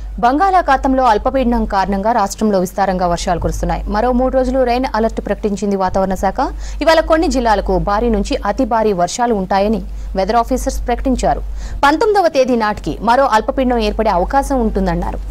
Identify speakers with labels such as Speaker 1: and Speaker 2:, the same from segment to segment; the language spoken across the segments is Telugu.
Speaker 1: బంగాళాఖాతంలో అల్పపీడనం కారణంగా రాష్ట్రంలో విస్తారంగా వర్షాలు కురుస్తున్నాయి మరో మూడు రోజులు రెయిన్ అలర్ట్ ప్రకటించింది వాతావరణ శాఖ ఇవాళ కొన్ని జిల్లాలకు భారీ నుంచి అతి భారీ వర్షాలు ఉంటాయని వెదర్ ఆఫీసర్స్ ప్రకటించారు పంతొమ్మిదవ తేదీ నాటికి మరో అల్పపీడనం ఏర్పడే అవకాశం ఉంటుందన్నారు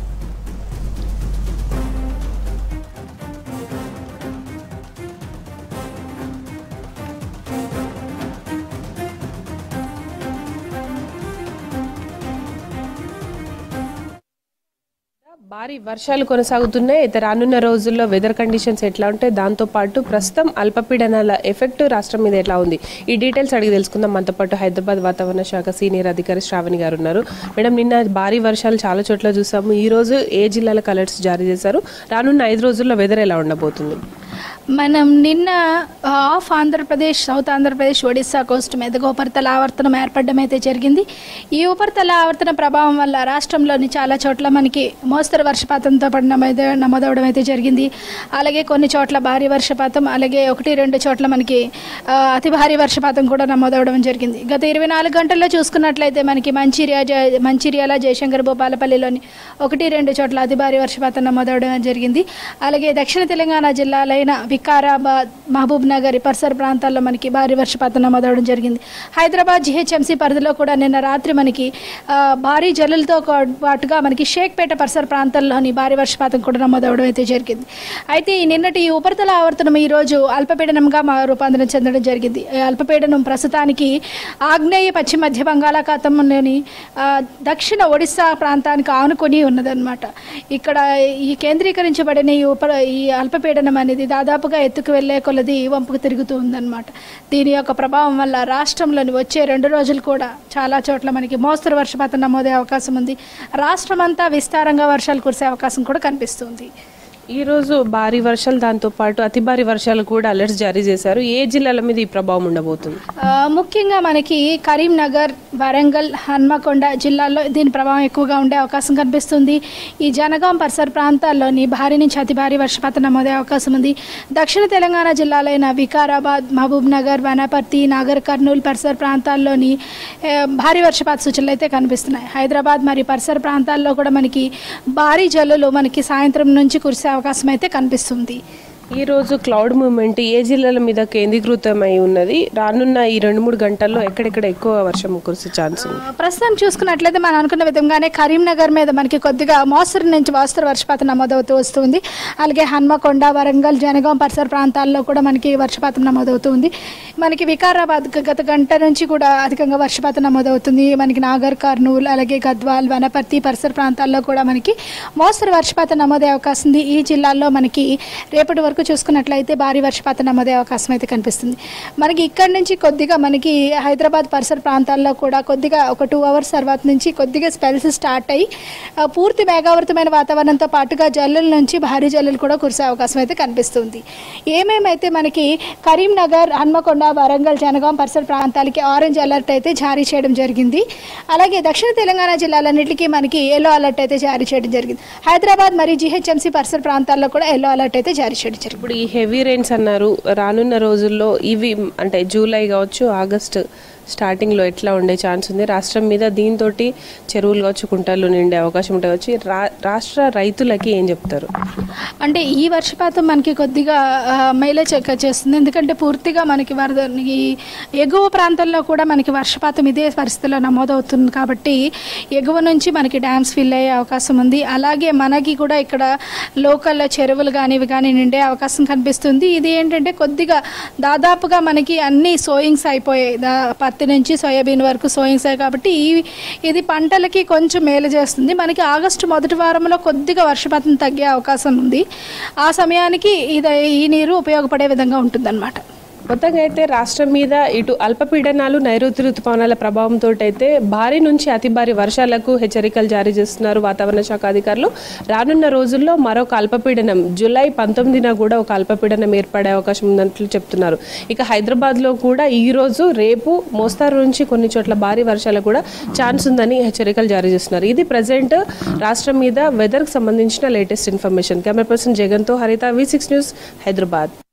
Speaker 2: భారీ వర్షాలు కొనసాగుతున్నాయి అయితే రానున్న రోజుల్లో వెదర్ కండిషన్స్ ఎట్లా ఉంటాయి దాంతో పాటు ప్రస్తుతం అల్పపీడనాల ఎఫెక్ట్ రాష్ట్రం మీద ఎట్లా ఉంది ఈ డీటెయిల్స్ అడిగి తెలుసుకుందాం మనతో పాటు హైదరాబాద్ వాతావరణ శాఖ సీనియర్ అధికారి శ్రావణి గారు ఉన్నారు మేడం నిన్న భారీ వర్షాలు చాలా చోట్ల చూసాము ఈ రోజు ఏ జిల్లాలకు అలర్ట్స్ జారీ చేశారు రానున్న ఐదు రోజుల్లో వెదర్ ఎలా ఉండబోతుంది
Speaker 3: మనం నిన్న of Andhra Pradesh south Andhra Pradesh Odisha coast మీదుగా ఉపరితల ఆవర్తనం ఏర్పడడం అయితే జరిగింది ఈ ఉపరితల ఆవర్తన ప్రభావం వల్ల రాష్ట్రంలోని చాలా చోట్ల మనకి మోస్తరు వర్షపాతంతో పడిన మీద నమోదవడం అయితే జరిగింది అలాగే కొన్ని చోట్ల భారీ వర్షపాతం అలాగే ఒకటి రెండు చోట్ల మనకి ఆ, అతి భారీ వర్షపాతం కూడా నమోదవడం జరిగింది గత ఇరవై నాలుగు గంటల్లో చూసుకున్నట్లయితే మనకి మంచిర్యా జ- మంచిర్యాల జయశంకర్ భూపాలపల్లిలోని ఒకటి రెండు చోట్ల అతి భారీ వర్షపాతం నమోదవడం జరిగింది అలాగే దక్షిణ తెలంగాణ జిల్లాలైన వికారాబాద్ మహబూబ్ నగర్ పరిసర ప్రాంతాల్లో మనకి భారీ వర్షపాతం నమోదవడం జరిగింది హైదరాబాద్ జిహెచ్ఎంసీ పరిధిలో కూడా నిన్న రాత్రి మనకి ఆ, భారీ జల్లులతో కో- పాటుగా మనకి షేక్పేట పరిసర ప్రాంతాల్లోని భారీ వర్షపాతం కూడా నమోదవడం అయితే జరిగింది అయితే ఈ నిన్నటి ఈ ఉపరితల ఆవర్తనం ఈ రోజు అల్పపీడనంగా మా రూపాంతరం చెందడం జరిగింది ఈ అల్పపీడనం ప్రస్తుతానికి ఆగ్నేయ పశ్చిమ మధ్య బంగాళాఖాతంలోని ఆ, దక్షిణ ఒడిశా ప్రాంతానికి ఆనుకొని ఉన్నదన్నమాట ఇక్కడ ఈ కేంద్రీకరించబడిన ఈ ఉప ఈ అల్పపీడనం అనేది దాదాపుగా ఎత్తుకు వెళ్లే కొలది వంపుకు తిరుగుతూ ఉందన్నమాట దీని యొక్క ప్రభావం వల్ల రాష్ట్రంలోని వచ్చే రెండు రోజులు కూడా చాలా చోట్ల మనకి మోస్తరు వర్షపాతం నమోదే అవకాశం ఉంది రాష్ట్రమంతా విస్తారంగా వర్షాలు కురిసే అవకాశం కూడా కనిపిస్తుంది
Speaker 2: ఈ రోజు భారీ వర్షాలు దాంతో పాటు అతి భారీ వర్షాలు కూడా అలర్ట్స్ జారీ చేశారు ఏ జిల్లాల మీద ఈ ప్రభావం ఉండబోతుంది
Speaker 3: ఆ, ముఖ్యంగా మనకి కరీంనగర్ వరంగల్ హన్మకొండ జిల్లాల్లో దీని ప్రభావం ఎక్కువగా ఉండే అవకాశం కనిపిస్తుంది ఈ జనగాం పరిసర ప్రాంతాల్లోని భారీ నుంచి అతి భారీ వర్షపాతం నమోదే అవకాశం ఉంది దక్షిణ తెలంగాణ జిల్లాలైన వికారాబాద్ మహబూబ్ నగర్ వనపర్తి నాగర్ కర్నూలు పరిసర ప్రాంతాల్లోని ఏ, భారీ వర్షపాత సూచనలు అయితే కనిపిస్తున్నాయి హైదరాబాద్ మరియు పరిసర ప్రాంతాల్లో కూడా మనకి భారీ జల్లులు మనకి సాయంత్రం నుంచి కురిసే అవకాశం అయితే కనిపిస్తుంది
Speaker 2: ఈ రోజు క్లౌడ్ మూవ్మెంట్ ఏ జిల్లాల మీద కేంద్రీకృతమై ఉన్నది రానున్న ఈ రెండు మూడు గంటల్లో ఎక్కడెక్కడ ఎక్కువ వర్షం కురిసే ఛాన్స్ ఉంది
Speaker 3: ప్రస్తుతం చూసుకున్నట్లయితే మనం అనుకున్న విధంగానే కరీంనగర్ మీద మనకి కొద్దిగా మోస్తరు నుంచి మోస్తరు వర్షపాతం నమోదవుతూ వస్తుంది అలాగే హన్మకొండ వరంగల్ జనగాం పరిసర ప్రాంతాల్లో కూడా మనకి వర్షపాతం నమోదవుతుంది మనకి వికారాబాద్ గ- గత గంట నుంచి కూడా అధికంగా వర్షపాతం నమోదవుతుంది మనకి నాగర్ కర్నూలు అలాగే గద్వాల్ వనపర్తి పరిసర ప్రాంతాల్లో కూడా మనకి మోస్తరు వర్షపాతం నమోదే అవకాశం ఉంది ఈ జిల్లాల్లో మనకి రేపటి వరకు చూసుకున్నట్లయితే భారీ వర్షపాతం నమోదే అవకాశం అయితే కనిపిస్తుంది మనకి ఇక్కడి నుంచి కొద్దిగా మనకి హైదరాబాద్ పరిసర ప్రాంతాల్లో కూడా కొద్దిగా ఒక టూ అవర్స్ తర్వాత నుంచి కొద్దిగా స్పెల్స్ స్టార్ట్ అయ్యి ఆ, పూర్తి మేఘావృతమైన వాతావరణంతో పాటుగా జల్లుల నుంచి భారీ జల్లులు కూడా కురిసే అవకాశం అయితే కనిపిస్తుంది ఏమేమైతే మనకి కరీంనగర్ హన్మకొండ వరంగల్ జనగాం పరిసర ప్రాంతాలకి ఆరెంజ్ అలర్ట్ అయితే జారీ చేయడం జరిగింది అలాగే దక్షిణ తెలంగాణ జిల్లాలన్నింటికీ మనకి ఎల్లో అలర్ట్ అయితే జారీ చేయడం జరిగింది హైదరాబాద్ మరియు జిహెచ్ఎంసీ పరిసర ప్రాంతాల్లో కూడా ఎల్లో అలర్ట్ అయితే జారీ చేయడం జరిగింది
Speaker 2: ఇప్పుడు ఈ హెవీ రెయిన్స్ అన్నారు రానున్న రోజుల్లో ఇవి అంటే జూలై కావచ్చు ఆగస్ట్ స్టార్టింగ్లో ఎట్లా ఉండే ఛాన్స్ ఉంది రాష్ట్రం మీద దీంతో చెరువులు కావచ్చు కుంటలు నిండే అవకాశం ఉంటుంది వచ్చి రా రాష్ట్ర రైతులకి ఏం చెప్తారు
Speaker 3: అంటే ఈ వర్షపాతం మనకి కొద్దిగా ఆ, మైలేజ్ ఎక్కువ చేస్తుంది ఎందుకంటే పూర్తిగా మనకి వరద ఈ ఎగువ ప్రాంతాల్లో కూడా మనకి వర్షపాతం ఇదే పరిస్థితిలో నమోదవుతుంది కాబట్టి ఎగువ నుంచి మనకి డ్యామ్స్ ఫిల్ అయ్యే అవకాశం ఉంది అలాగే మనకి కూడా ఇక్కడ లోకల్లో చెరువులు కానీ ఇవి కానీ నిండే అవకాశం కనిపిస్తుంది ఇది ఏంటంటే కొద్దిగా దాదాపుగా మనకి అన్ని సోయింగ్స్ అయిపోయాయి దా పత్తి నుంచి సోయాబీన్ వరకు సోయింగ్స్ అయ్యాయి కాబట్టి ఈ ఇది పంటలకి కొంచెం మేలు చేస్తుంది మనకి ఆగస్టు మొదటి వారంలో కొద్దిగా వర్షపాతం తగ్గే అవకాశం ఉంది ఆ సమయానికి ఇది ఈ నీరు ఉపయోగపడే విధంగా ఉంటుందన్నమాట
Speaker 2: మొత్తంగా అయితే రాష్ట్రం మీద ఇటు అల్పపీడనాలు నైరుతి ఋతుపవనాల ప్రభావంతో అయితే భారీ నుంచి అతి భారీ వర్షాలకు హెచ్చరికలు జారీ చేస్తున్నారు వాతావరణ శాఖ అధికారులు రానున్న రోజుల్లో మరొక అల్పపీడనం జూలై పంతొమ్మిదిన కూడా ఒక అల్పపీడనం ఏర్పడే అవకాశం ఉన్నట్లు చెప్తున్నారు ఇక హైదరాబాద్లో కూడా ఈ రోజు రేపు మోస్తారు నుంచి కొన్ని చోట్ల భారీ వర్షాలకు కూడా ఛాన్స్ ఉందని హెచ్చరికలు జారీ చేస్తున్నారు ఇది ప్రజెంట్ రాష్ట్రం మీద వెదర్కి సంబంధించిన లేటెస్ట్ ఇన్ఫర్మేషన్ కెమెరా పర్సన్ జగన్తో హరిత వి సిక్స్ న్యూస్ హైదరాబాద్